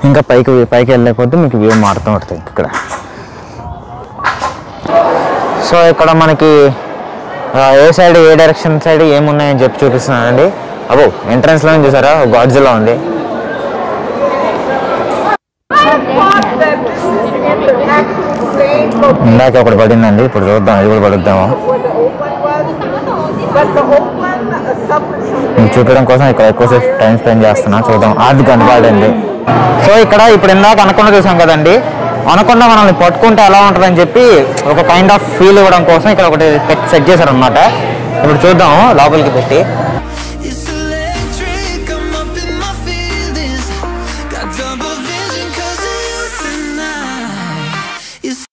ఇంకా పైకి పైకి వెళ్ళే కొద్దీ మీకు వ్యూ మారుతూ ఉంటుంది ఇక్కడ సో ఇక్కడ మనకి ఆ, ఏ సైడ్ ఏ డైరెక్షన్ సైడ్ ఏమున్నాయని చెప్పి చూపిస్తున్నానండి అబ్బో ఎంట్రన్స్లో చూసారా గాడ్జిలా ఉంది ఇందాక ఒకటి పడిందండి ఇప్పుడు చూద్దాం ఇది కూడా పడుద్దాము మీకు చూపించడం కోసం ఇక్కడ ఎక్కువసేపు టైం స్పెండ్ చేస్తున్నా చూద్దాం అది కనపడింది సో ఇక్కడ ఇప్పుడు ఇందాక అనకుండా చూసాం కదండి అనకుండా మనల్ని పట్టుకుంటే ఎలా ఉంటుందని చెప్పి ఒక కైండ్ ఆఫ్ ఫీల్ ఇవ్వడం కోసం ఇక్కడ ఒకటి సెట్ చేశారనమాట ఇప్పుడు చూద్దాం లోపలికి పెట్టి It's electric, I'm up in my feelings. Got double vision 'cause of you tonight. It's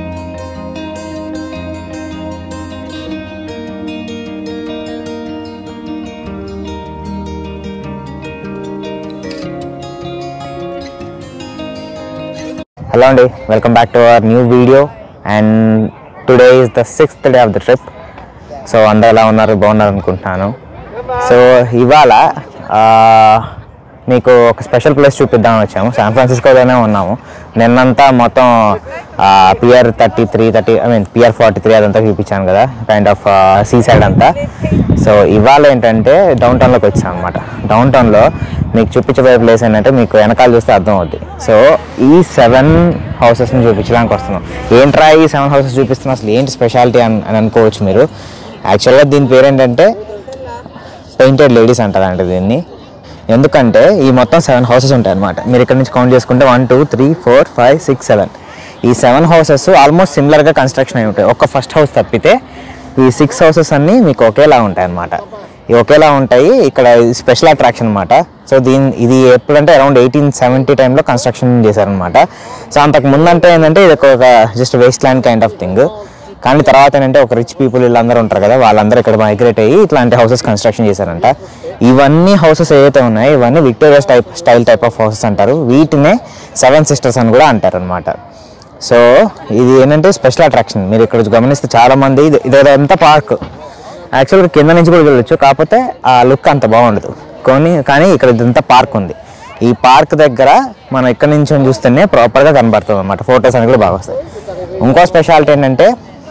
hello అండి welcome back to our new video and today is the sixth day of the trip so అందరూ ఎలా ఉన్నారు బాగున్నారు అనుకుంటున్నాను so ఇవాళ ఆ, మీకు ఒక స్పెషల్ ప్లేస్ చూపిద్దామని వచ్చాము శాన్ ఫ్రాన్సిస్కోలోనే ఉన్నాము నిన్నంతా మొత్తం PR thirty three thirty I mean PR forty three అదంతా చూపించాను కదా కైండ్ ఆఫ్ సీ సైడ్ అంతా సో ఇవాళ ఏంటంటే డౌన్ టౌన్లోకి వచ్చాను అనమాట డౌన్ టౌన్లో మీకు చూపించబోయే ప్లేస్ ఏంటంటే మీకు వెనకాల చూస్తే అర్థం అవుద్ది సో ఈ సెవెన్ హౌసెస్ని చూపించడానికి వస్తున్నాం ఏంట్రా ఈ సెవెన్ హౌసెస్ చూపిస్తున్నాం అసలు ఏంటి స్పెషాలిటీ అని అని అనుకోవచ్చు మీరు యాక్చువల్గా దీని పేరు ఏంటంటే పెయింటెడ్ లేడీస్ అంటారంట దీన్ని ఎందుకంటే ఈ మొత్తం సెవెన్ హౌసెస్ ఉంటాయి అనమాట మీరు ఇక్కడ నుంచి కౌంట్ చేసుకుంటే one two three four five six seven ఈ సెవెన్ హౌసెస్ ఆల్మోస్ట్ సిమిలర్గా కన్స్ట్రక్షన్ అయి ఉంటాయి ఒక ఫస్ట్ హౌస్ తప్పితే ఈ సిక్స్ హౌసెస్ అన్నీ మీకు ఒకేలా ఉంటాయి అనమాట ఇవి ఒకేలా ఉంటాయి ఇక్కడ స్పెషల్ అట్రాక్షన్ అనమాట సో దీని ఇది ఎప్పుడంటే అరౌండ్ ఎయిటీన్ సెవెంటీ టైంలో కన్స్ట్రక్షన్ చేశారనమాట సో అంతకు ముందంటే ఏంటంటే ఇది ఒక just waste land kind of thing కానీ తర్వాత ఏంటంటే ఒక రిచ్ పీపుల్ వీళ్ళందరూ ఉంటారు కదా వాళ్ళందరూ ఇక్కడ మైగ్రేట్ అయ్యి ఇట్లాంటి హౌసెస్ కన్స్ట్రక్షన్ చేశారంట ఇవన్నీ హౌసెస్ ఏవైతే ఉన్నాయో ఇవన్నీ Victoria type style type of houses అంటారు వీటినే సెవెన్ సిస్టర్స్ అని కూడా అంటారు అనమాట సో ఇది ఏంటంటే స్పెషల్ అట్రాక్షన్ మీరు ఇక్కడ గమనిస్తే చాలా మంది ఇది ఇదంతా పార్క్ యాక్చువల్గా కింద నుంచి కూడా వెళ్ళొచ్చు కాకపోతే ఆ లుక్ అంత బాగుండదు కొన్ని కానీ ఇక్కడ ఇదంతా పార్క్ ఉంది ఈ పార్క్ దగ్గర మనం ఇక్కడ నుంచి చూస్తేనే ప్రాపర్గా కనబడుతుంది అనమాట ఫొటోస్ అని కూడా బాగా వస్తాయి ఇంకో స్పెషాలిటీ ఏంటంటే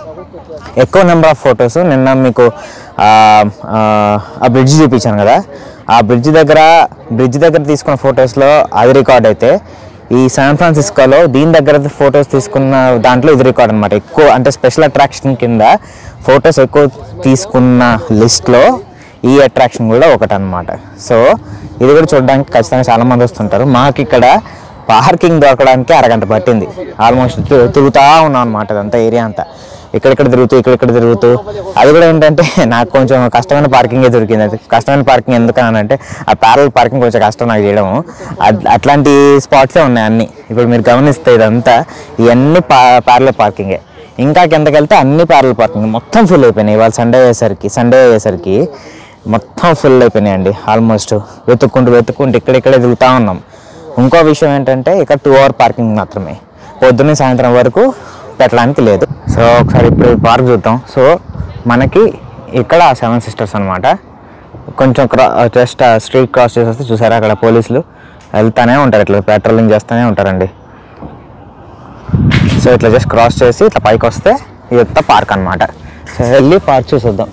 ఎక్కువ నెంబర్ ఆఫ్ ఫొటోస్ నిన్న మీకు ఆ, ఆ, ఆ బ్రిడ్జ్ చూపించాను కదా ఆ బ్రిడ్జ్ దగ్గర బ్రిడ్జ్ దగ్గర తీసుకున్న ఫొటోస్లో అది రికార్డ్ అయితే ఈ శాన్ ఫ్రాన్సిస్కోలో దీని దగ్గర ఫొటోస్ తీసుకున్న దాంట్లో ఇది రికార్డ్ అనమాట ఎక్కువ అంటే స్పెషల్ అట్రాక్షన్ కింద ఫొటోస్ ఎక్కువ తీసుకున్న లిస్ట్లో ఈ అట్రాక్షన్ కూడా ఒకటి అనమాట సో ఇది కూడా చూడడానికి ఖచ్చితంగా చాలా మంది వస్తుంటారు మాకు ఇక్కడ పార్కింగ్ దొరకడానికి అరగంట పట్టింది ఆల్మోస్ట్ తి- తిరుగుతా ఉన్నాం అనమాట అదంతా ఏరియా అంతా ఇక్కడిక్కడ తిరుగుతూ ఇక్కడిక్కడ తిరుగుతూ అది కూడా ఏంటంటే నాకు కొంచెం కష్టమైన పార్కింగే దొరికింది అది కష్టమైన పార్కింగ్ ఎందుకని అంటే ఆ ప్యారల్ పార్కింగ్ కొంచెం కష్టం నాకు చేయడము అట్- అట్లాంటి స్పాట్సే ఉన్నాయి అన్ని ఇప్పుడు మీరు గమనిస్తే ఇదంతా ఇవన్నీ పా ప్యారల్ పార్కింగే ఇంకా కిందకి వెళ్తే అన్ని ప్యారల్ పార్కింగ్ మొత్తం ఫుల్ అయిపోయినాయి ఇవాళ సండే అయ్యేసరికి సండే అయ్యేసరికి మొత్తం ఫుల్ అయిపోయినాయండి ఆల్మోస్ట్ వెతుక్కుంటూ వెతుక్కుంటూ ఇక్కడిక్కడే తిరుగుతూ ఉన్నాం ఇంకో విషయం ఏంటంటే ఇక్కడ టూ అవర్ పార్కింగ్ మాత్రమే పొద్దున్న సాయంత్రం వరకు పెట్టడానికి లేదు సో ఒకసారి ఇప్పుడు పార్క్ చూద్దాం సో మనకి ఇక్కడ సెవెన్ సిస్టర్స్ అనమాట కొంచెం క్రా జస్ట్ స్ట్రీట్ క్రాస్ చేసేస్తే చూసారా అక్కడ పోలీసులు వెళ్తానే ఉంటారు ఇట్లా పెట్రోలింగ్ చేస్తూనే ఉంటారండి సో ఇట్లా జస్ట్ క్రాస్ చేసి ఇట్లా పైకి వస్తే ఇదంతా పార్క్ అనమాట సో వెళ్ళి పార్క్ చూసేద్దాం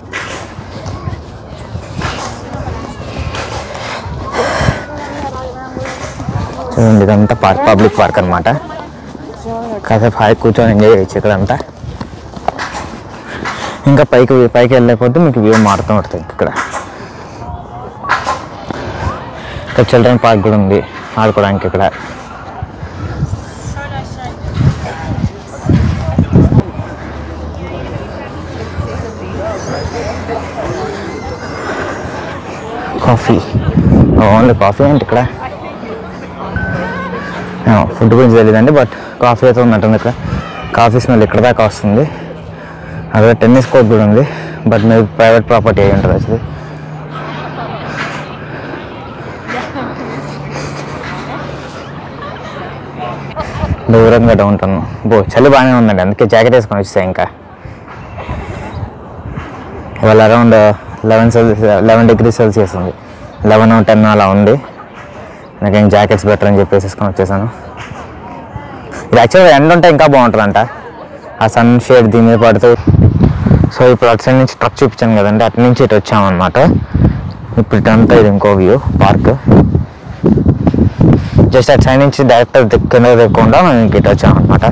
చూడండి ఇదంతా పార్క్ పబ్లిక్ పార్క్ అనమాట కాసేపు హాయి కూర్చొని ఎంజాయ్ చేయొచ్చు ఇక్కడంతా ఇంకా పైకి పైకి వెళ్ళే కొద్దీ మీకు వ్యూ మారుతూ ఉంటుంది ఇక్కడ ఇక్కడ చిల్డ్రన్ పార్క్ కూడా ఉంది ఆడుకోవడానికి ఇక్కడ కాఫీ ఓన్లీ కాఫీ అంటే ఇక్కడ ఫుడ్ గురించి తెలియదండి బట్ కాఫీ అయితే ఉన్నట్టుంది ఇక్కడ కాఫీ స్మెల్ ఇక్కడ దాకా వస్తుంది అదే టెన్నిస్ కోర్ట్ కూడా ఉంది బట్ మీరు ప్రైవేట్ ప్రాపర్టీ అయి ఉంటుంది అసలు దూరంగా డౌన్ టౌన్ బో చలి బాగానే ఉందండి అందుకే జాకెట్ వేసుకొని వచ్చేసాయి ఇంకా ఇవాళ around eleven celsius eleven degree celsius ఉంది లెవెన్ టెన్ అలా ఉంది నాకేం జాకెట్స్ బెటర్ అని చెప్పేసేసుకొని వచ్చేసాను ఇది యాక్చువల్గా ఎండ ఉంటే ఇంకా బాగుంటుందంట ఆ సన్ షేడ్ దీని మీద పడుతూ సో ఇప్పుడు అటు సైడ్ నుంచి ట్రక్ చూపించాను కదండి అటు నుంచి ఇటు వచ్చామన్నమాట ఇప్పుడు ఇటంతా ఇది ఇంకో వ్యూ పార్క్ జస్ట్ అటు సైడ్ నుంచి డైరెక్ట్ కింద దిగకుండా మనం ఇంక ఇటు వచ్చామన్నమాట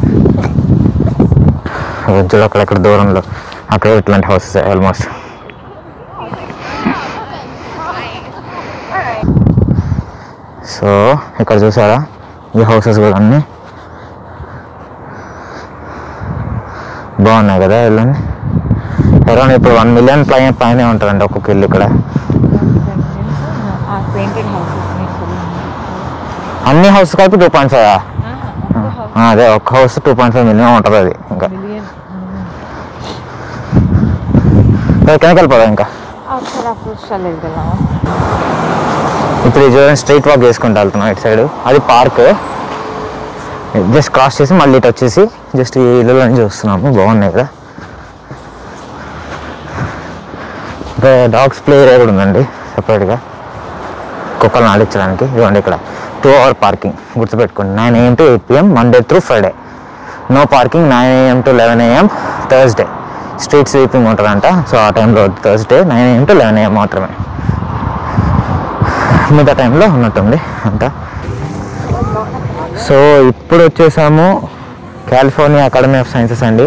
చూడు అక్కడక్కడ దూరంలో అక్కడ ఇట్లాంటి హౌసెస్ ఆల్మోస్ట్ సో ఇక్కడ చూసారా ఈ హౌసెస్ కూడా అన్నీ బాగున్నాయి కదా వెళ్ళండి అరౌండ్ ఇప్పుడు వన్ మిలియన్ పైన పైన ఉంటుందండి ఒక్కొక్క ఇల్లు ఇక్కడ ఆ పెయింటెడ్ హౌసెస్ అన్ని హౌస్ కలిపి టూ పాయింట్ ఫైవ్ అదే ఒక్క house two point five million ఉంటుంది అది ఇంకా మిలియన్ కిందకి వెళ్ళిపోదాం ఇంకా ఒకసారి ఆ ఫ్రూట్ స్టాల్ వెళ్తున్నాము ఇప్పుడు ఇది చూడండి స్ట్రైట్ వాక్ చేసుకుంటూ వెళ్తున్నాం ఇటు సైడ్ అది పార్క్ జస్ట్ క్రాస్ చేసి మళ్ళీ ఇటు వచ్చేసి జస్ట్ ఈ ఇల్లు నుంచి చూస్తున్నాము బాగున్నాయి కదా ఇంకా డాగ్స్ ప్లే ఏరియా కూడా ఉందండి సపరేట్గా కుక్కలను ఆడించడానికి ఇదిగోండి ఇక్కడ టూ అవర్ పార్కింగ్ గుర్తుపెట్టుకోండి nine AM to eight PM Monday through Friday no parking nine AM to eleven AM Thursday street sweeping ఉంటుందంట సో ఆ టైంలో Thursday nine AM to eleven AM మాత్రమే మిగతా టైంలో ఉన్నట్టుంది అంతా సో ఇప్పుడు వచ్చేసాము కాలిఫోర్నియా అకాడమీ ఆఫ్ సైన్సెస్ అండి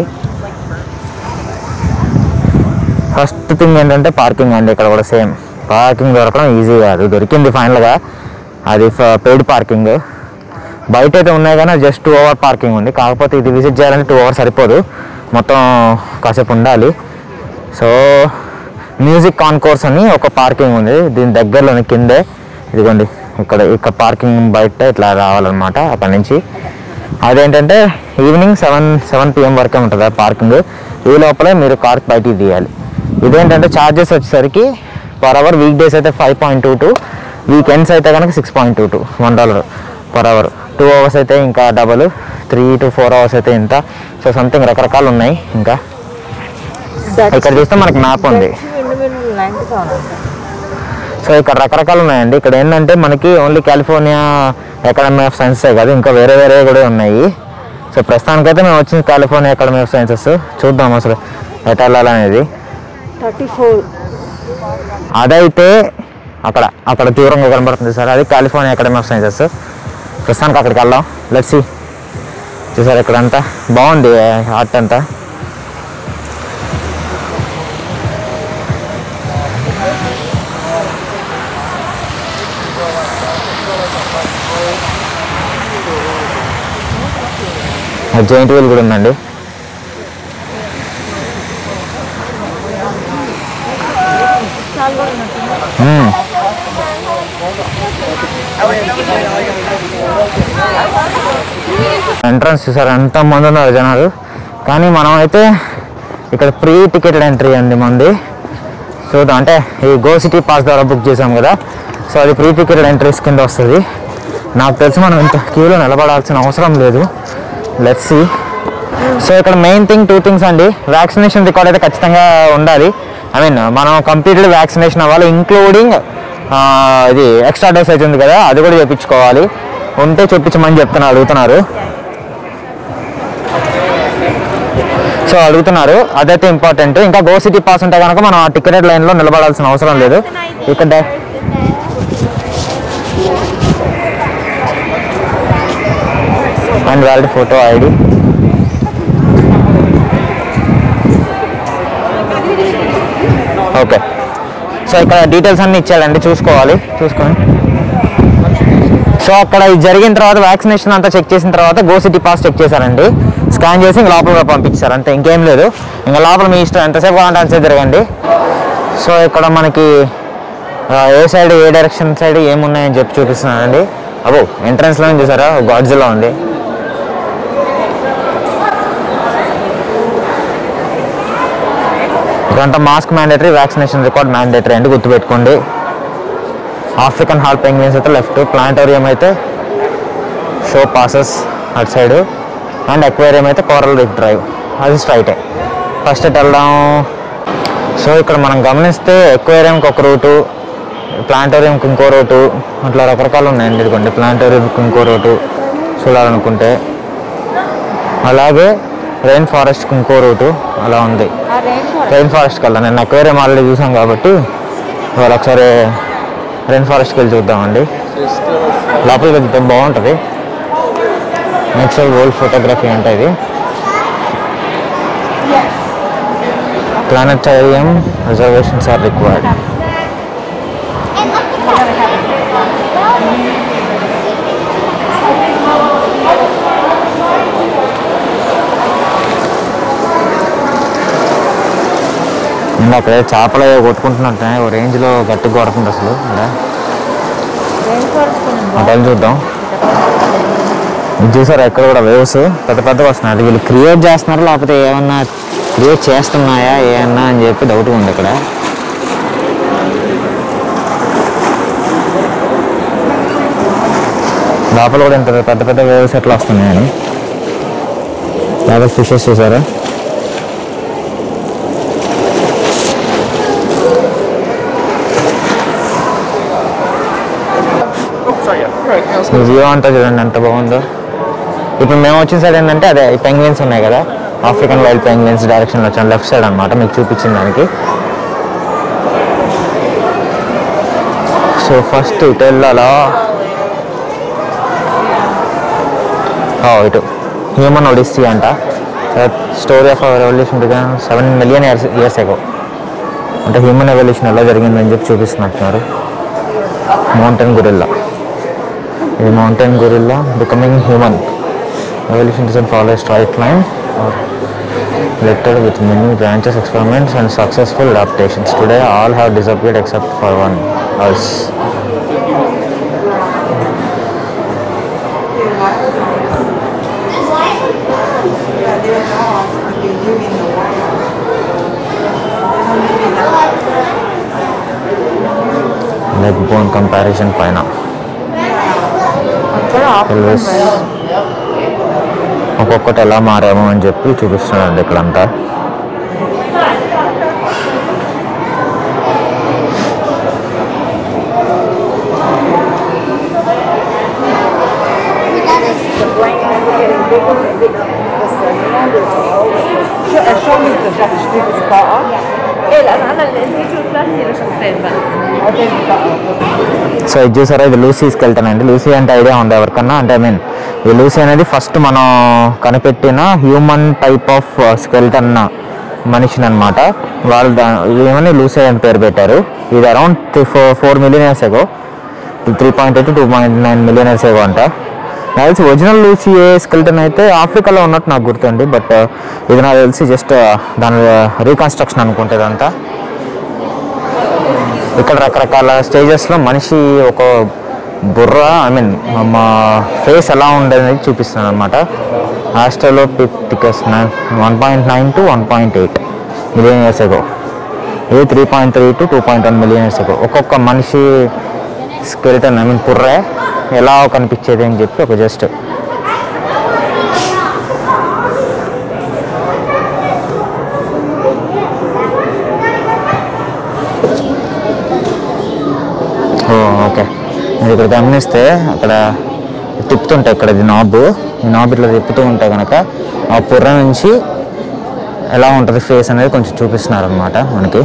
ఫస్ట్ థింగ్ ఏంటంటే పార్కింగ్ అండి ఇక్కడ కూడా సేమ్ పార్కింగ్ దొరకడం ఈజీ కాదు దొరికింది ఫైనల్గా అది పెయిడ్ పార్కింగ్ బయట అయితే ఉన్నాయి కానీ జస్ట్ టూ అవర్ పార్కింగ్ ఉంది కాకపోతే ఇది విజిట్ చేయాలంటే టూ అవర్స్ సరిపోదు మొత్తం కాసేపు ఉండాలి సో మ్యూజిక్ కాన్కోర్స్ అని ఒక పార్కింగ్ ఉంది దీని దగ్గరలోని కిందే ఇదిగోండి ఇక్కడ ఇక్కడ పార్కింగ్ బయట ఇట్లా రావాలన్నమాట అక్కడ నుంచి అదేంటంటే ఈవినింగ్ సెవెన్ సెవెన్ పిఎం వరకే ఉంటుంది ఆ పార్కింగ్ ఈ లోపలే మీరు కార్ బయటికి తీయాలి ఇదేంటంటే ఛార్జెస్ వచ్చేసరికి పర్ అవర్ వీక్ డేస్ అయితే five point two two weekends అయితే కనుక six point two two one dollar per hour two hours అయితే ఇంకా double three to four hours అయితే ఇంత సో సంథింగ్ రకరకాలు ఉన్నాయి ఇంకా ఇక్కడ చూస్తే మనకి మ్యాప్ ఉంది నైన్టీ సెవెన్ సో ఇక్కడ రకరకాలు ఉన్నాయండి ఇక్కడ ఏంటంటే మనకి only California Academy of Sciences కాదు ఇంకా వేరే వేరే కూడా ఉన్నాయి సో ప్రస్తుతానికైతే మేము వచ్చింది కాలిఫోర్నియా అకాడమీ ఆఫ్ సైన్సెస్ చూద్దాం అసలు ఎట్లా వెళ్ళాలనేది థర్టీ ఫోర్ అదైతే అక్కడ అక్కడ దూరంగా కనబడుతుంది సార్ అది కాలిఫోర్నియా అకాడమీ ఆఫ్ సైన్సెస్ ప్రస్తుతానికి అక్కడికి వెళ్దాం లెట్స్ సి చూసారు ఇక్కడ అంతా బాగుంది ఆర్ట్ అంతా జైంట్ వీల్ కూడా ఉందండి మ్మ్. ఎంట్రన్స్ చూసారు ఎంత మంది ఉన్నారు జనాలు కానీ మనం అయితే ఇక్కడ ప్రీ టికెటెడ్ ఎంట్రీ అండి మంది సో దా- అంటే ఈ గో సిటీ పాస్ ద్వారా బుక్ చేసాం కదా సో అది ప్రీ టికెటెడ్ ఎంట్రీస్ కింద వస్తుంది నాకు తెలిసి మనం ఇంత క్యూలో నిలబడాల్సిన అవసరం లేదు లెట్స్ సి సో ఇక్కడ మెయిన్ థింగ్ టూ థింగ్స్ అండి వ్యాక్సినేషన్ రికార్డ్ అయితే ఖచ్చితంగా ఉండాలి ఐ మీన్ మనం కంప్లీటెడ్ వ్యాక్సినేషన్ అవ్వాలి ఇంక్లూడింగ్ ఇది ఎక్స్ట్రా డోసేజ్ ఉంది కదా అది కూడా చేయించుకోవాలి ఉంటే చూపించమని చెప్తున్నారు అడుగుతున్నారు సో అడుగుతున్నారు అదైతే ఇంపార్టెంట్ ఇంకా గో సిటీ పాస్ ఉంటే కనుక మనం ఆ టికెట్ లైన్లో నిలబడాల్సిన అవసరం లేదు ఇక్కడ డై- and valid photo ID okay so ఇక్కడ డీటెయిల్స్ అన్ని ఇచ్చాడండి చూసుకోవాలి చూసుకోండి సో అక్కడ ఇది జరిగిన తర్వాత వ్యాక్సినేషన్ అంతా చెక్ చేసిన తర్వాత గో సిటీ పాస్ చెక్ చేశారండి స్కాన్ చేసి ఇంక లోపల పంపించారు అంతే ఇంకేం లేదు ఇంకా లోపల మీ ఇష్టం ఎంతసేపు కావాలంటే అంతసేపు తిరగండి సో ఇక్కడ మనకి ఆ, ఏ సైడ్ ఏ డైరెక్షన్ సైడ్ ఏమున్నాయని చెప్పి చూపిస్తున్నానండి అబో ఎంట్రన్స్లో చూసారా గాడ్జిలో ఉంది ఇదంతా mask mandatory vaccination record mandatory అండి గుర్తుపెట్టుకోండి ఆఫ్రికన్ హాల్ పెంగ్విన్స్ అయితే లెఫ్ట్ ప్లాంటోరియం అయితే షో పాసెస్ అటు సైడ్ అండ్ అక్వేరియం అయితే కోరల్ రీఫ్ డ్రైవ్ అది స్ట్రైటే ఫస్ట్ ఇటు వెళ్దాం సో ఇక్కడ మనం గమనిస్తే ఎక్వేరియంకి ఒక రూటు ప్లాంటోరియంకి ఇంకో రోటు అట్లా రకరకాలు ఉన్నాయండి ఇదిగోండి ప్లాంటోరియంకి ఇంకో రోటు చూడాలనుకుంటే అలాగే రెయిన్ ఫారెస్ట్కి ఇంకో రూటు అలా ఉంది ఆ రెయిన్ ఫారెస్ట్ రెయిన్ ఫారెస్ట్కి వెళ్దాం నేను అక్వేరియం ఆల్రెడీ చూసాం కాబట్టి ఇవాళ ఒకసారి రెయిన్ ఫారెస్ట్కి వెళ్ళి చూద్దామండి లోపలికి వెళ్తే బాగుంటుంది నేచురల్ వరల్డ్ ఫోటోగ్రఫీ అంటే ఇది ప్లానటేరియం రిజర్వేషన్స్ ఆర్ రిక్వైర్డ్ ఇంకా అక్కడ చేపలు ఏవో కొట్టుకుంటున్నట్టు ఓ రేంజ్లో గట్టి కొడుతుంది అసలు అక్కడ రెయిన్ ఫారెస్ట్ ఉంది అటు వెళ్ళి చూద్దాం ఇది చూసారు ఎక్కడ కూడా వేవ్స్ పెద్ద పెద్దగా వస్తున్నాయి అది వీళ్ళు క్రియేట్ చేస్తున్నారా లేకపోతే ఏమన్నా క్రియేట్ చేస్తున్నాయా ఏమన్నా అని చెప్పి డౌట్ ఉంది ఇక్కడ లోపల కూడా ఇంత పెద్ద పెద్ద వేవ్స్ ఎట్లా వస్తున్నాయని లేదా ఫిషెస్ చూసారా ఈ వ్యూ అంతా చూడండి ఎంత బాగుందో ఇప్పుడు మేము వచ్చిన సైడ్ ఏంటంటే అదే ఈ పెంగ్విన్స్ ఉన్నాయి కదా ఆఫ్రికన్ వైల్డ్ పెంగ్విన్స్ డైరెక్షన్ వచ్చాను లెఫ్ట్ సైడ్ అనమాట మీకు చూపించిన దానికి సో ఫస్ట్ ఇటు వెళ్ళాలా ఓ, ఇటు హ్యూమన్ ఒడిస్సీ అంట story of our revolution seven million years years ago అంటే హ్యూమన్ ఎవల్యూషన్ ఎలా జరిగిందని చెప్పి చూపిస్తున్నట్టున్నారు మౌంటైన్ గురిల్లా ఇది mountain gorilla becoming human. Evolution doesn't follow a straight line or littered with many branches, experiments, and successful adaptations. Today, all have disappeared except for one us. Leg bone comparison పైన అక్కడ Pelvis. ఒక్కొక్కటి ఎలా మారామో అని చెప్పి చూపిస్తున్నాడు ఇక్కడంతా show me the statistics بقى ايه لان انا الانتيجر كلاسي لشخصين بس so ఇది చూసారా ఇది లూసీ స్కెల్టన్ లూసీ అంటే ఐడియా ఉంది ఎవరికన్నా అంటే ఐ మీన్ ఈ లూసీ అనేది ఫస్ట్ మనం కనిపెట్టిన హ్యూమన్ టైప్ ఆఫ్ స్కెల్టన్ మనిషిని అనమాట వాళ్ళు దా ఏమని లూసీ అని పేరు పెట్టారు ఇది around four four million years ago three point eight two point nine million years ago అంట నాకు తెలిసి ఒరిజినల్ లూసీ ఏ స్కెల్టన్ అయితే ఆఫ్రికాలో ఉన్నట్టు నాకు గుర్తుంది బట్ ఇది నాకు తెలిసి జస్ట్ దాని రీకన్స్ట్రక్షన్ అనుకుంటే ఇదంతా ఇక్కడ రకరకాల స్టేజెస్లో మనిషి ఒక బుర్ర ఐ మీన్ మా ఫేస్ ఎలా ఉండేది చూపిస్తున్నాను అనమాట హాస్టల్లో పిటికస్ one point nine to one point eight million years ago ఇది three point three to two point one million years ago ఒక్కొక్క మనిషి స్కెలిటన్ ఐ మీన్ బుర్రే ఎలా కనిపించేది అని చెప్పి ఒక జస్ట్ ఓ ఓకే మీరు ఇక్కడ గమనిస్తే అక్కడ తిప్పుతుంటాయి ఇక్కడ ఇది నాబ్ ఈ నాబ్ ఇట్లా తిప్పుతూ ఉంటే కనుక ఆ పుర్ర నుంచి ఎలా ఉంటుంది ఫేస్ అనేది కొంచెం చూపిస్తున్నారు అనమాట మనకి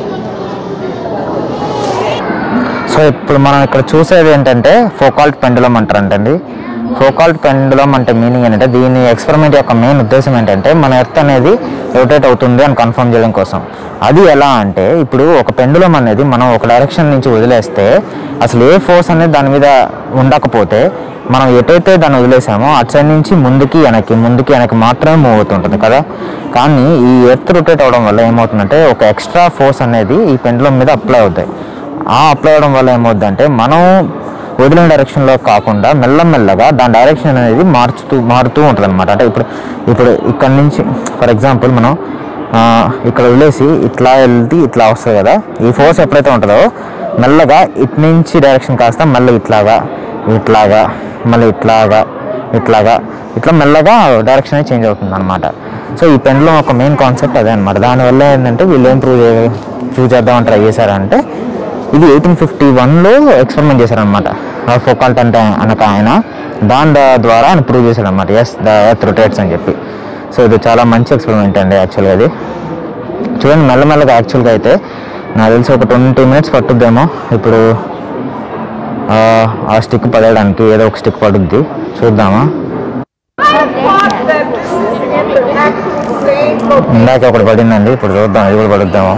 సో ఇప్పుడు మనం ఇక్కడ చూసేది ఏంటంటే ఫోకాల్ట్ పెండులం అంటారంటండి ఫోకాల్ట్ పెండులం అంటే మీనింగ్ ఏంటంటే దీని ఎక్స్పెరిమెంట్ యొక్క మెయిన్ ఉద్దేశం ఏంటంటే మన ఎర్త్ అనేది రొటేట్ అవుతుంది అని కన్ఫర్మ్ చేయడం కోసం అది ఎలా అంటే ఇప్పుడు ఒక పెండులం అనేది మనం ఒక డైరెక్షన్ నుంచి వదిలేస్తే అసలు ఏ ఫోర్స్ అనేది దాని మీద ఉండకపోతే మనం ఎటైతే దాన్ని వదిలేసామో అటు సైడ్ నుంచి ముందుకి వెనక్కి ముందుకి వెనక్కి మాత్రమే మూవ్ అవుతుంటుంది కదా కానీ ఈ ఎర్త్ రొటేట్ అవడం వల్ల ఏమవుతుందంటే ఒక ఎక్స్ట్రా ఫోర్స్ అనేది ఈ పెండులం మీద అప్లై అవుతాయి ఆ అప్లై అవడం వల్ల ఏమవుద్దంటే మనం వదిలిన డైరెక్షన్లో కాకుండా మెల్లమెల్లగా దాని డైరెక్షన్ అనేది మార్చుతూ మారుతూ ఉంటుంది అనమాట అంటే ఇప్పుడు ఇప్పుడు ఇక్కడ నుంచి ఫర్ ఎగ్జాంపుల్ మనం ఆ, ఇక్కడ వదిలేసి ఇట్లా వెళ్తే ఇట్లా వస్తుంది కదా ఈ ఫోర్స్ ఎప్పుడైతే ఉంటుందో మెల్లగా ఇటు నుంచి డైరెక్షన్ కాస్త మళ్ళీ ఇట్లాగా ఇట్లాగా మళ్ళీ ఇట్లాగా ఇట్లాగా ఇట్లా మెల్లగా డైరెక్షన్ అనేది చేంజ్ అవుతుంది అనమాట సో ఈ పెన్లో ఒక మెయిన్ కాన్సెప్ట్ అదే అనమాట దానివల్ల ఏంటంటే వీళ్ళు ఏం ప్రూవ్ చే ప్రూవ్ చేద్దామని ట్రై చేశారంటే ఇది ఎయిటీన్ ఫిఫ్టీ వన్లో ఎక్స్పెరిమెంట్ చేశారనమాట ఫోకాల్ట్ అంటే అనక ఆయన దాని ద- ద్వారా ఆయన ప్రూవ్ చేశాడనమాట ఎస్ ద ఎర్త్ రొటేట్స్ అని చెప్పి సో ఇది చాలా మంచి ఎక్స్పెరిమెంట్ అండి యాక్చువల్గా అది చూడండి మెల్లమెల్లగా యాక్చువల్గా అయితే నాకు తెలిసి ఒక ట్వంటీ మినిట్స్ పట్టుద్దేమో ఇప్పుడు ఆ, ఆ స్టిక్ పడేయడానికి ఏదో ఒక స్టిక్ పడుద్ది చూద్దామా ఇందాక ఒకటి పడిందండి ఇప్పుడు చూద్దాం ఇది కూడా పడుద్దామో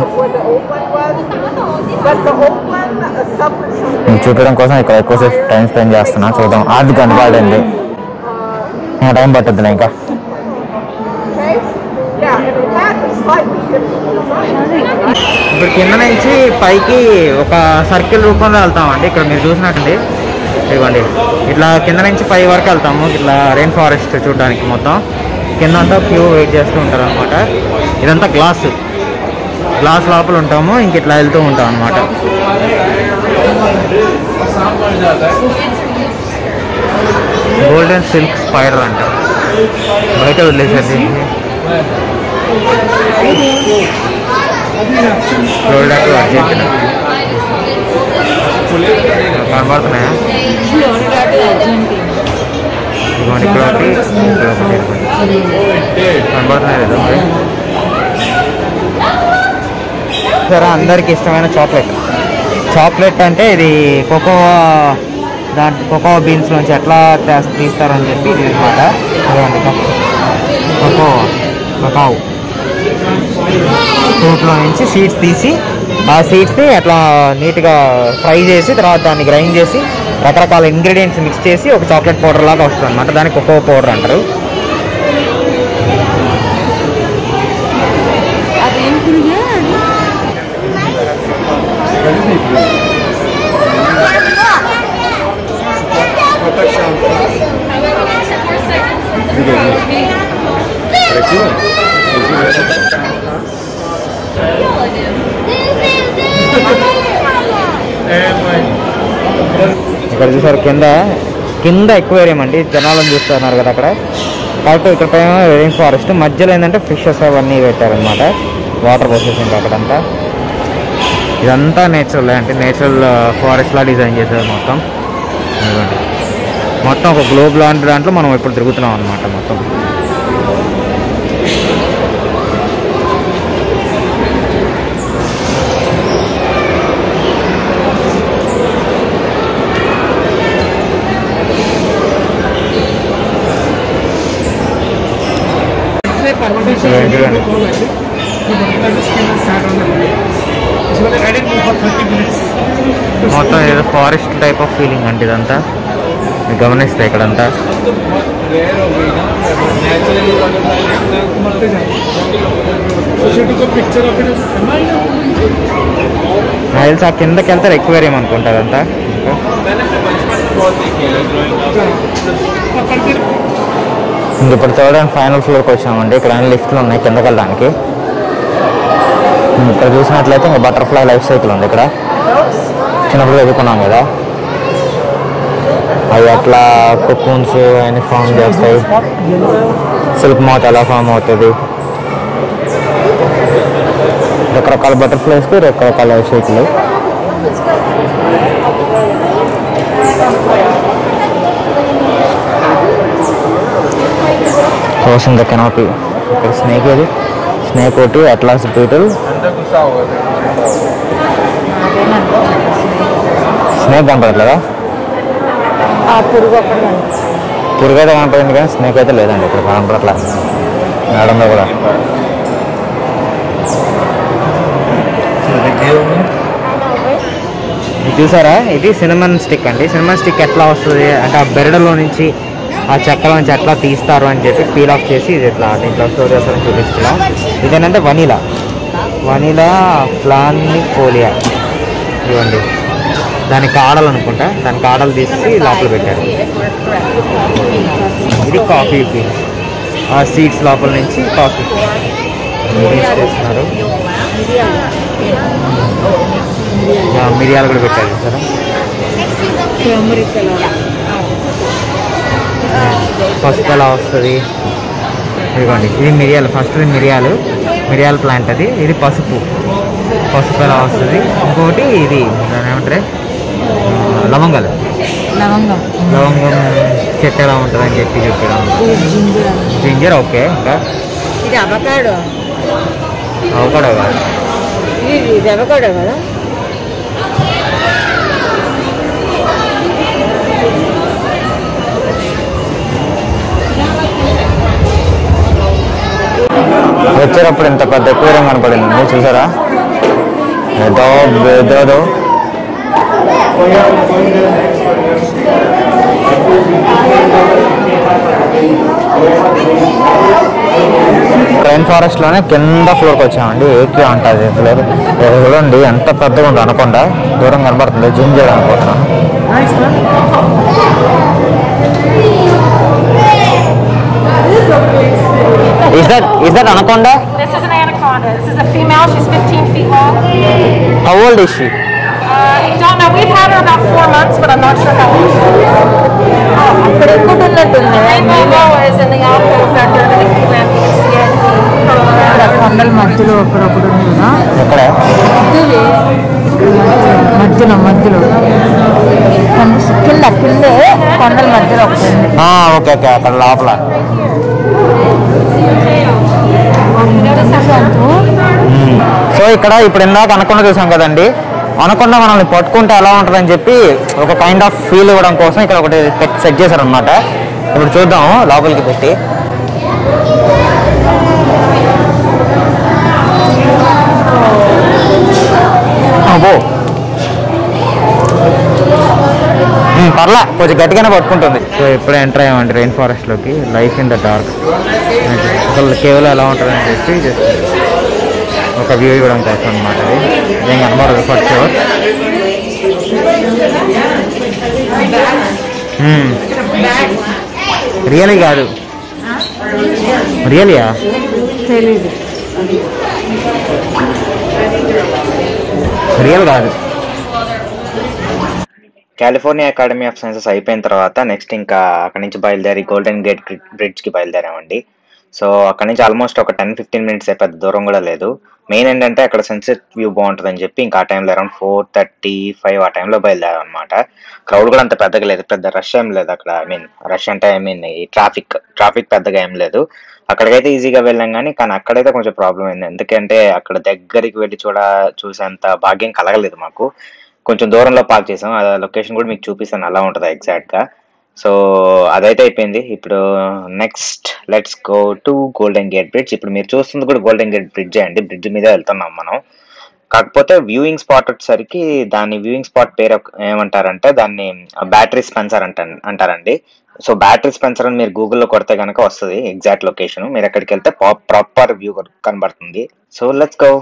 మీకు చూపించడం కోసం ఇక్కడ ఎక్కువసేపు టైం స్పెండ్ చేస్తున్నా చూద్దాం అది కనపడింది ఇంకా టైం పట్టుద్దిలే ఇంకా ఇప్పుడు కింద నుంచి పైకి ఒక సర్కిల్ రూపంలో వెళ్తామండి ఇక్కడ మీరు చూసినట్టండి ఇదిగోండి ఇట్లా కింద నుంచి పై వరకు వెళ్తాము ఇట్లా రెయిన్ ఫారెస్ట్ చూడడానికి మొత్తం కింద అంతా క్యూ వెయిట్ చేస్తూ ఉంటారు అనమాట ఇదంతా గ్లాస్ గ్లాస్ లోపల ఉంటాము ఇంక ఇట్లా వెళ్తూ ఉంటాం అనమాట గోల్డెన్ సిల్క్ స్పైడర్ అంట బయట వదిలేసారు దీన్ని ప్రోడక్ట్ అర్జెంట్ కనబడుతున్నాయా ఇదిగోండి ఇక్కడ ఒకటి ఇక్కడ ఒకటి ఇదిగోండి. కనబడుతున్నాయి లేదా మరి? సరే అందరికి ఇష్టమైన చాక్లెట్ చాక్లెట్ అంటే ఇది కోకో దాంట్లో కోకో బీన్స్ నుంచి ఎట్లా తేస్- తీస్తారని చెప్పి ఇది అనమాట ఇదిగోండి కోకో కకావు ఫ్రూట్లో నుంచి సీడ్స్ తీసి ఆ సీడ్స్ని అట్లా నీట్గా ఫ్రై చేసి తర్వాత దాన్ని గ్రైండ్ చేసి రకరకాల ఇంగ్రీడియంట్స్ మిక్స్ చేసి ఒక చాక్లెట్ పౌడర్ లాగా వస్తుంది అనమాట దానికి కోకో పౌడర్ అంటారు అదేం పురుగు ఇక్కడ చూసారు కింద కింద ఎక్కువేరియం అండి జనాలను చూస్తున్నారు కదా అక్కడ కాబట్టి ఇక్కడ పైన రెయిన్ ఫారెస్ట్ మధ్యలో ఏంటంటే ఫిషెస్ అవన్నీ పెట్టారనమాట వాటర్ పోసేసింది అక్కడంతా ఇదంతా నేచురల్ అంటే నేచురల్ ఫారెస్ట్ లా డిజైన్ చేశారు మొత్తం ఇదిగోండి. మొత్తం ఒక గ్లోబ్ లాంటి దాంట్లో మనం ఇప్పుడు తిరుగుతున్నాం అనమాట మొత్తం చూడండి, చూడండి. మొత్తం ఏదో ఫారెస్ట్ టైప్ ఆఫ్ ఫీలింగ్ అంటే ఇదంతా మీరు గమనిస్తే ఇక్కడంతా నాకు తెలిసి ఆ కిందకి వెళ్తారు ఎక్కువేరేం అనుకుంటా అదంతా ఇంక ఇప్పుడు థర్డ్ అండ్ ఫైనల్ ఫ్లోర్కి వచ్చామండి ఇక్కడ అన్ని లిఫ్ట్లు ఉన్నాయి కిందకి వెళ్ళడానికి ఇక్కడ చూసినట్లయితే ఇంకా బటర్ఫ్లై లైఫ్ సైకిల్ ఉంది ఇక్కడ చిన్నప్పుడు చదువుకున్నాం కదా అవి అట్లా కుక్కూన్స్ అవన్నీ ఫామ్ చేస్తాయి సిల్క్ మౌత్ ఎలా ఫామ్ అవుతుంది రకరకాల బటర్ఫ్లైస్కి రకరకాల లైఫ్ సైకిల్ కోసం ద కెనాపీ ఇక్కడ స్నేక్ ఏది స్నేక్ ఒకటి అట్లాస్ బీటల్ స్నేక్ కనపడట్లేదా ఆ పురుగు ఒకటి పురుగు అయితే కనపడింది కానీ స్నేక్ అయితే లేదండి ఇక్కడ కనపడట్లా మేడంలో కూడా ఇది చూసారా ఇది సినిమన్ స్టిక్ అండి సినిమన్ స్టిక్ ఎట్లా వస్తుంది అంటే ఆ బెరడులో నుంచి ఆ చెక్కల నుంచి ఎట్లా తీస్తారు అని చెప్పి పీల్ ఆఫ్ చేసి ఇది ఇట్లా దీంట్లో స్టోర్ చేస్తారని చూపిస్తున్నాం ఇదేంటంటే వనీలా వనీలా ఫోలియా ఇవ్వండి దాని కాడలు అనుకుంటా దాని కాడలు తీసి లోపల పెట్టారు ఇది కాఫీ బీన్స్ ఆ సీడ్స్ లోపల నుంచి కాఫీ చేస్తున్నారు ఆ, మిరియాలు కూడా పెట్టారు చూసారా టర్మరిక్ ఎలా పసుపు ఎలా వస్తుంది ఇదిగోండి ఇది మిరియాలు ఫస్ట్ ఇది మిరియాలు మిరియాల ప్లాంట్ అది ఇది పసుపు పసుపు ఎలా వస్తుంది ఇంకొకటి ఇది దాని ఏమంటారు ఆ, లవంగాలు లవంగం లవంగం చెట్టు ఎలా ఉంటుంది అని చెప్పి చెప్పాడు ఇది జింజర్ జింజర్ ఓకే ఇంకా ఇది అవకాడో అవకాడో కాదు ఇది ఇది అవకాడో కదా వచ్చేటప్పుడు ఇంత పెద్ద ఎక్కువ కనపడింది చూసారా ఏదో ఏదో ట్రైన్ ఫారెస్ట్ లోనే కింద ఫ్లోర్కి వచ్చామండి ఏక్యూ అంటుంది ఫ్లోర్ ఇది చూడండి ఎంత పెద్దగా ఉంది అనకుండా దూరం కనబడుతుంది జూమ్ చేయడం అనుకుంటున్నాను is that is that anaconda This is an anaconda. This is a female. She's 15 feet long. How old is she Uh, I don't know. We've had her about four months, but I'm not sure how old she is. అక్కడ ఎక్కువ ఉన్నట్టుంది Rainbow Moa is in the alcove back there to the clam. You can see it. Curl ఇక్కడ around. కొండల మధ్యలో అక్కడొకటి ఉంది కదా ఎక్కడ మధ్యలో మధ్యలో కొండ- కింద కిందే కొండల మధ్యలో ఒకటి ఉంది ఓకే ఓకే అక్కడ లోపల సో ఇక్కడ ఇప్పుడు ఇందాక అనకొండ చూసాం కదండి అనకొండ మనల్ని పట్టుకుంటే ఎలా ఉంటుందని చెప్పి ఒక కైండ్ ఆఫ్ ఫీల్ ఇవ్వడం కోసం ఇక్కడ ఒకటి సెట్ చేశారనమాట ఇప్పుడు చూద్దాం లోపలికి పెట్టి అబ్బో ఉమ్, పర్లా కొంచెం గట్టిగానే పట్టుకుంటుంది సో ఇప్పుడే ఎంటర్ అయ్యామండి రెయిన్ ఫారెస్ట్లోకి లైఫ్ ఇన్ ద డార్క్ అసలు కేవలం ఎలా ఉంటుందని చెప్పి just ఒక వ్యూ ఇవ్వడం కోసం అనమాట అది ఏం కనబడదు ఫస్ట్ షూర్ రియలీ కాదు రియలియా తెలీదు రియల్ కాదు కాలిఫోర్నియా అకాడమీ ఆఫ్ సైన్సెస్ అయిపోయిన తర్వాత నెక్స్ట్ ఇంకా అక్కడ నుంచి బయలుదేరి గోల్డెన్ గేట్ బ్రిడ్జ్కి బయలుదేరామండి సో అక్కడ నుంచి ఆల్మోస్ట్ ఒక టెన్ ఫిఫ్టీన్ మినిట్స్ పెద్ద దూరం కూడా లేదు మెయిన్ ఏంటంటే అక్కడ సన్సెట్ వ్యూ బాగుంటుందని చెప్పి ఇంకా ఆ టైంలో అరౌండ్ ఫోర్ థర్టీ ఫైవ్ ఆ టైంలో బయలుదేరాం అనమాట క్రౌడ్ కూడా అంత పెద్దగా లేదు పెద్ద రష్ ఏం లేదు అక్కడ ఐ మీన్ రష్ అంటే ఐ మీన్ ఈ ట్రాఫిక్ ట్రాఫిక్ పెద్దగా ఏం లేదు అక్కడికైతే ఈజీగా వెళ్ళాం కానీ కానీ అక్కడైతే కొంచెం ప్రాబ్లం అయింది ఎందుకంటే అక్కడ దగ్గరికి వెళ్ళి చూడ చూసేంత భాగ్యం కలగలేదు మాకు కొంచెం దూరంలో పార్క్ చేసాం ఆ లొకేషన్ కూడా మీకు చూపిస్తాను అలా ఉంటుంది ఎగ్జాక్ట్ గా సో అదైతే అయిపోయింది ఇప్పుడు next let's go to Golden Gate Bridge ఇప్పుడు మీరు చూస్తుంది కూడా గోల్డెన్ గేట్ బ్రిడ్జ్ అండి బ్రిడ్జ్ మీద వెళ్తున్నాం మనం కాకపోతే వ్యూయింగ్ స్పాట్ వచ్చేసరికి దాని వ్యూయింగ్ స్పాట్ పేరు ఒక- ఏమంటారంటే దాన్ని బ్యాటరీ స్పెన్సర్ అంట అంటారండి సో బ్యాటరీ స్పెన్సర్ అని మీరు గూగుల్లో కొడితే కనుక వస్తుంది ఎగ్జాక్ట్ లొకేషన్ మీరు అక్కడికి వెళ్తే ప్రాపర్ వ్యూ కనబడుతుంది so let's go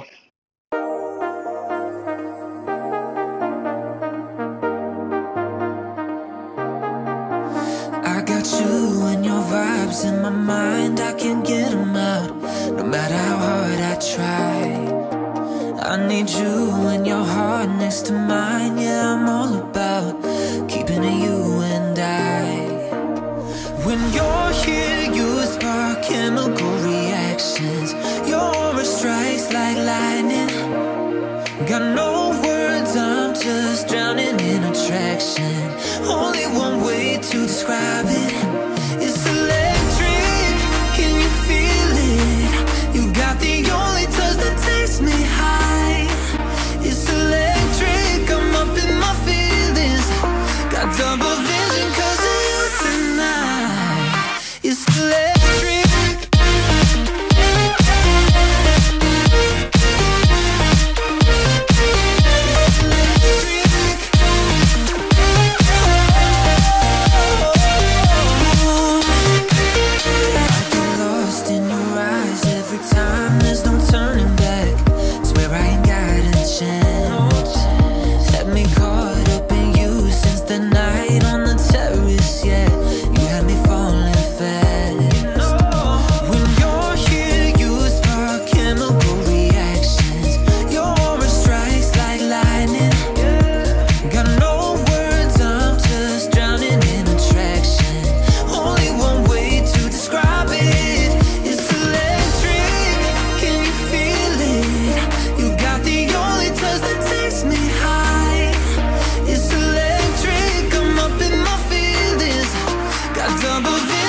I got you and your vibes in my mind. I can't get them out, no matter how hard I try. I need you and your heart next to mine. Yeah, I'm all about keeping it you and I. When you're here, you spark chemical reactions. Your aura strikes like lightning. Got no words, I'm just drowning in attraction. Only one way to describe it. It's electric. Can you feel it? You got the only touch that takes me high. It's electric. I'm up in my feelings. Got double vision 'cause of you tonight. It's electric. It's electric. of it.